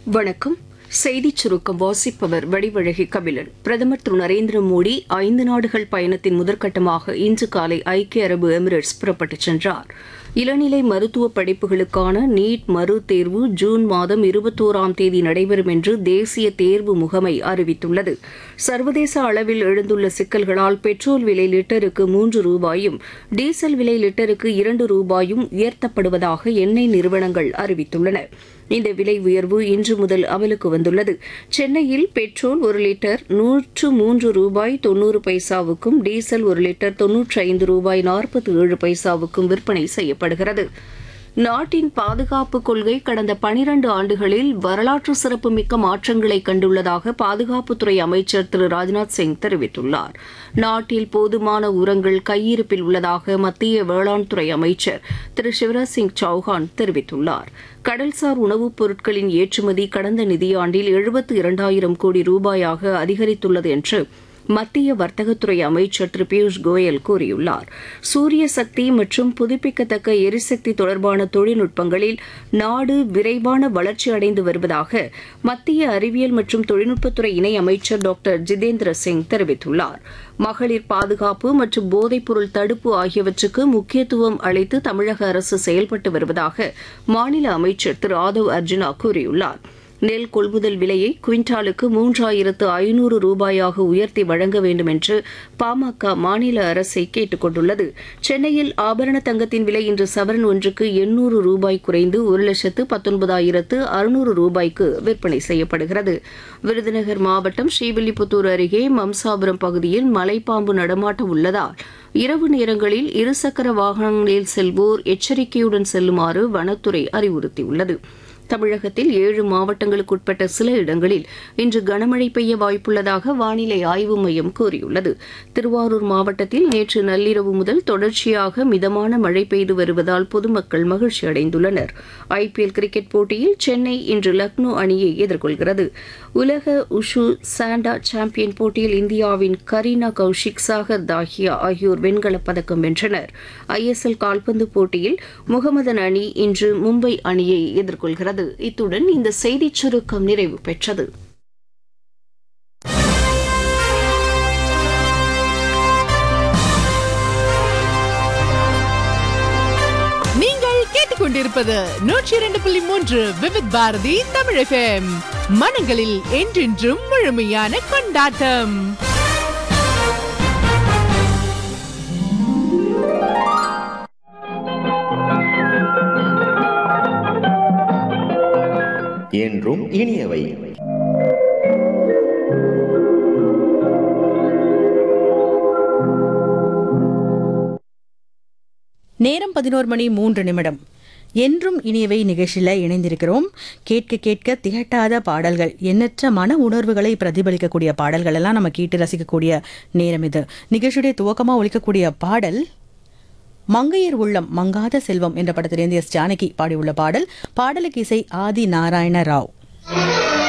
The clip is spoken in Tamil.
வணக்கம் செய்திச் சுருக்கம் வாசிப்பவர் வடிவழகி கபிலன் பிரதமர் திரு நரேந்திர மோடி ஐந்து நாடுகள் பயணத்தின் முதற்கட்டமாக இன்று காலை ஐக்கிய அரபு எமிரேட்ஸ் புறப்பட்டுச் சென்றார் இளநிலை மருத்துவ படிப்புகளுக்கான நீட் மறு தேர்வு ஜூன் மாதம் இருபத்தோராம் தேதி நடைபெறும் என்று தேசிய தேர்வு முகமை அறிவித்துள்ளது சர்வதேச அளவில் எழுந்துள்ள சிக்கல்களால் பெட்ரோல் விலை லிட்டருக்கு மூன்று ரூபாயும் டீசல் விலை லிட்டருக்கு இரண்டு ரூபாயும் உயர்த்தப்படுவதாக எண்ணெய் நிறுவனங்கள் அறிவித்துள்ளன இந்த விலை உயர்வு இன்று முதல் அமலுக்கு வந்துள்ளது சென்னையில் பெட்ரோல் ஒரு லிட்டர் நூற்று மூன்று ரூபாய் தொன்னூறு பைசாவுக்கும் டீசல் ஒரு லிட்டர் தொன்னூற்றி ஐந்து ரூபாய் நாற்பத்தி ஏழு பைசாவுக்கும் விற்பனை செய்யப்படுகிறது நாட்டின் பாதுகாப்பு கொள்கை கடந்த பனிரண்டு ஆண்டுகளில் வரலாற்று சிறப்புமிக்க மாற்றங்களை கண்டுள்ளதாக பாதுகாப்புத்துறை அமைச்சர் திரு ராஜ்நாத் சிங் தெரிவித்துள்ளார் நாட்டில் போதுமான உரங்கள் கையிருப்பில் உள்ளதாக மத்திய வேளாண் துறை அமைச்சர் திரு சிவராஜ் சிங் சௌஹான் தெரிவித்துள்ளார் கடல்சார் உணவுப் பொருட்களின் ஏற்றுமதி கடந்த நிதியாண்டில் எழுபத்து இரண்டாயிரம் கோடி ரூபாயாக அதிகரித்துள்ளது என்று மத்திய வர்த்தகத்துறை அமைச்சர் திரு பியூஷ் கோயல் கூறியுள்ளார் சூரிய சக்தி மற்றும் புதுப்பிக்கத்தக்க எரிசக்தி தொடர்பான தொழில்நுட்பங்களில் நாடு விரைவான வளர்ச்சி அடைந்து வருவதாக மத்திய அறிவியல் மற்றும் தொழில்நுட்பத்துறை இணை அமைச்சர் டாக்டர் ஜிதேந்திர சிங் தெரிவித்துள்ளார் மகளிர் பாதுகாப்பு மற்றும் போதைப்பொருள் தடுப்பு ஆகியவற்றுக்கு முக்கியத்துவம் அளித்து தமிழக அரசு செயல்பட்டு வருவதாக மாநில அமைச்சர் திரு ஆதவ் அர்ஜுனா கூறியுள்ளார் நெல் கொள்முதல் விலையை குவிண்டாலுக்கு மூன்றாயிரத்து ஐநூறு ரூபாயாக உயர்த்தி வழங்க வேண்டும் என்று பாமக மாநில அரசை கேட்டுக் கொண்டுள்ளது சென்னையில் ஆபரண தங்கத்தின் விலை இன்று சவரன் ஒன்றுக்கு எண்ணூறு ரூபாய் குறைந்து ஒரு லட்சத்து பத்தொன்பதாயிரத்து அறுநூறு ரூபாய்க்கு விற்பனை செய்யப்படுகிறது விருதுநகர் மாவட்டம் ஸ்ரீவில்லிபுத்தூர் அருகே மம்சாபுரம் பகுதியில் மலைப்பாம்பு நடமாட்டம் உள்ளதால் இரவு நேரங்களில் இருசக்கர வாகனங்களில் செல்வோர் எச்சரிக்கையுடன் செல்லுமாறு வனத்துறை அறிவுறுத்தியுள்ளது தமிழகத்தில் ஏழு மாவட்டங்களுக்குட்பட்ட சில இடங்களில் இன்று கனமழை பெய்ய வாய்ப்புள்ளதாக வானிலை ஆய்வு மையம் கூறியுள்ளது திருவாரூர் மாவட்டத்தில் நேற்று நள்ளிரவு முதல் தொடர்ச்சியாக மிதமான மழை பெய்து வருவதால் பொதுமக்கள் மகிழ்ச்சி அடைந்துள்ளனர் ஐபிஎல் கிரிக்கெட் போட்டியில் சென்னை இன்று லக்னோ அணியை எதிர்கொள்கிறது உலக உஷு சாண்டா சாம்பியன் போட்டியில் இந்தியாவின் கரீனா கௌஷிக் சாகர் தாஹியா ஆகியோர் வெண்கலப் பதக்கம் வென்றனர் ஐஎஸ்எல் கால்பந்து போட்டியில் முகமதன் அணி இன்று மும்பை அணியை எதிர்கொள்கிறது இத்துடன் இந்த செய்திச் சுருக்கம் நிறைவு பெற்றது நீங்கள் கேட்டுக்கொண்டிருப்பது நூற்றி இரண்டு புள்ளி மூன்று விவித் பாரதி தமிழ் FM. மனங்களில் என்றென்றும் முழுமையான கொண்டாட்டம் என்றும் இனியவை நேரம் பதினோரு மணி மூன்று நிமிடம் என்றும் இனியவை நிகழ்ச்சியில் இணைந்திருக்கிறோம் கேட்க கேட்க திகட்டாத பாடல்கள் எண்ணற்ற மன உணர்வுகளை பிரதிபலிக்கக்கூடிய பாடல்கள் எல்லாம் நம்ம கேட்டு ரசிக்கக்கூடிய நேரம் இது நிகழ்ச்சியுடைய துவக்கமாக ஒலிக்கக்கூடிய பாடல் மங்கையர் உள்ளம் மங்காத செல்வம் என்ற படத்திலிருந்து எஸ் ஜானகி பாடியுள்ள பாடல் பாடலுக்கு இசை ஆதி நாராயண ராவ்